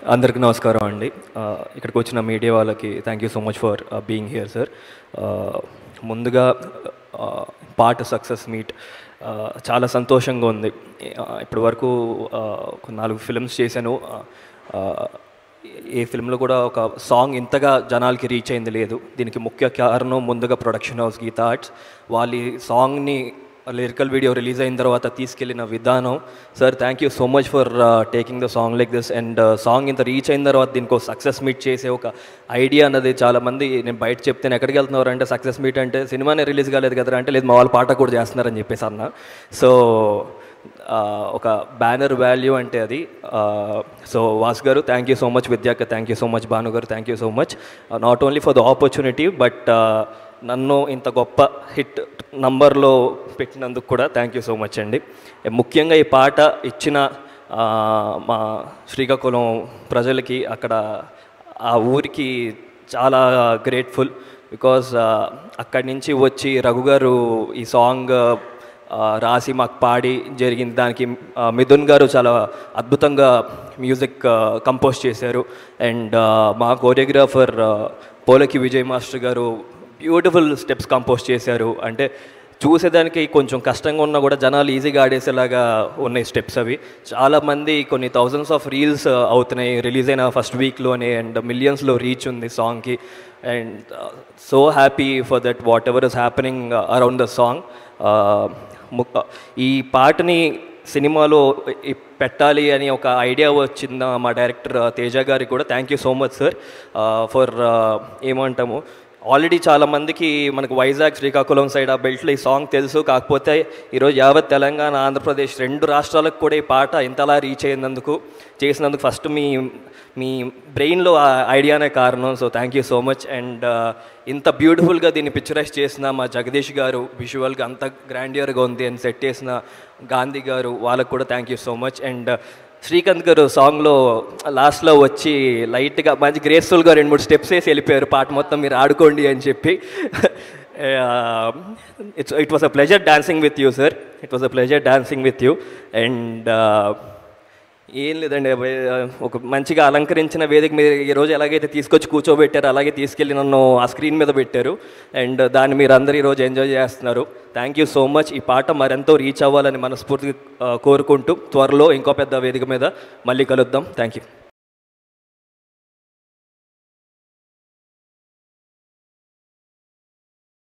అందరికి నమస్కారం అండి Uh, ఇక్కడికి వచ్చిన మీడియా వాళ్ళకి thank you so much for being here sir ముందుగా uh, పాట సక్సెస్ మీట్ చాలా సంతోషంగా ఉంది Uh, ఇప్పటి వరకు uh, ఒక నాలుగు ఫిల్మ్స్ చేశాను Uh, uh, ఏ ఫిల్మ్లో కూడా ఒక సాంగ్ ఇంతగా జనాలకి రీచ్ అయింది లేదు దీనికి ముఖ్య కారణం ముందుగా ప్రొడక్షన్ హౌస్ గీతా ఆర్ట్స్ వాళ్ళ ఈ సాంగ్ని లిరికల్ వీడియో రిలీజ్ అయిన తర్వాత తీసుకెళ్లిన విధానం sir thank you so much for taking the song like this and song ఇంత రీచ్ అయిన తర్వాత దీనికి ఒక సక్సెస్ మీట్ చేసే ఒక ఐడియా అన్నది చాలా మంది నేను బయట చెప్తే ఎక్కడికి వెళ్తున్నారు అంటే సక్సెస్ మీట్ అంటే సినిమానే రిలీజ్ కాలేదు కదా అంటే లేదు మా వాళ్ళు పాట కూడా చేస్తున్నారని చెప్పేసి అన్న సో ఆ, ఒక బ్యానర్ వాల్యూ అంటే అది సో వాస్ గారు థ్యాంక్ యూ సో మచ్ విద్యాక thank you so much Bhanu గారు thank you so much not only for the opportunity but నన్ను ఇంత గొప్ప హిట్ నంబర్లో పెట్టినందుకు కూడా థ్యాంక్ యూ సో మచ్ అండి ముఖ్యంగా ఈ పాట ఇచ్చిన ఆ, మా శ్రీకాకుళం ప్రజలకి అక్కడ ఆ ఊరికి చాలా గ్రేట్ఫుల్ బికాజ్ అక్కడి నుంచి వచ్చి రఘు గారు ఈ సాంగ్ ఆ, రాసి మాకు పాడి జరిగింది దానికి ఆ, మిథున్ గారు చాలా అద్భుతంగా మ్యూజిక్ కంపోజ్ చేశారు అండ్ మా కోరియోగ్రాఫర్ పోలకి విజయ్ మాస్టర్ గారు బ్యూటిఫుల్ స్టెప్స్ కంపోజ్ చేశారు అంటే చూసేదానికి కొంచెం కష్టంగా ఉన్నా కూడా జనాలు ఈజీగా ఆడేసేలాగా ఉన్నాయి స్టెప్స్ అవి చాలామంది కొన్ని థౌజండ్స్ ఆఫ్ రీల్స్ అవుతున్నాయి రిలీజ్ అయిన ఫస్ట్ వీక్లోనే అండ్ మిలియన్స్లో రీచ్ ఉంది సాంగ్కి and so happy for that whatever is happening around the song ఈ పాటని సినిమాలో ఇ- పెట్టాలి అని ఒక ఐడియా వచ్చింది మా డైరెక్టర్ తేజ గారికి కూడా thank you so much sir for ఏమంటాము ఆల్రెడీ చాలా మందికి మనకు వైజాగ్ శ్రీకాకుళం సైడ్ ఆ బెల్ట్లో ఈ సాంగ్ తెలుసు కాకపోతే ఈరోజు యావత్ తెలంగాణ ఆంధ్రప్రదేశ్ రెండు రాష్ట్రాలకు కూడా ఈ పాట ఇంతలా రీచ్ అయినందుకు చేసినందుకు ఫస్ట్ మీ మీ బ్రెయిన్లో ఆ ఐడియానే కారణం so thank you so much and ఇంత బ్యూటిఫుల్గా దీన్ని పిక్చరైజ్ చేసిన మా జగదీష్ గారు విజువల్గా అంత గ్రాండియర్గా ఉంది అని సెట్ చేసిన గాంధీ గారు వాళ్ళకు కూడా thank you so much and Srikanth గారు సాంగ్లో లాస్ట్లో వచ్చి లైట్గా మంచి గ్రేస్ఫుల్గా రెండు మూడు స్టెప్స్ వేసి వెళ్ళిపోయారు పాట మొత్తం మీరు ఆడుకోండి అని చెప్పి it's it was a pleasure dancing with you sir it was a pleasure dancing with you and ఏం లేదండి అబ్బాయి, ఒక మంచిగా అలంకరించిన వేదిక మీద ఈరోజు ఎలాగైతే తీసుకొచ్చి కూర్చోబెట్టారో అలాగే తీసుకెళ్ళి నన్ను ఆ స్క్రీన్ మీద పెట్టారు అండ్ దాన్ని మీరు అందరు ఈరోజు ఎంజాయ్ చేస్తున్నారు థ్యాంక్ యూ సో మచ్ ఈ పాట మరెంతో రీచ్ అవ్వాలని మనస్ఫూర్తిగా ఆ, కోరుకుంటూ త్వరలో ఇంకో పెద్ద వేదిక మీద మళ్ళీ కలుద్దాం థ్యాంక్ యూ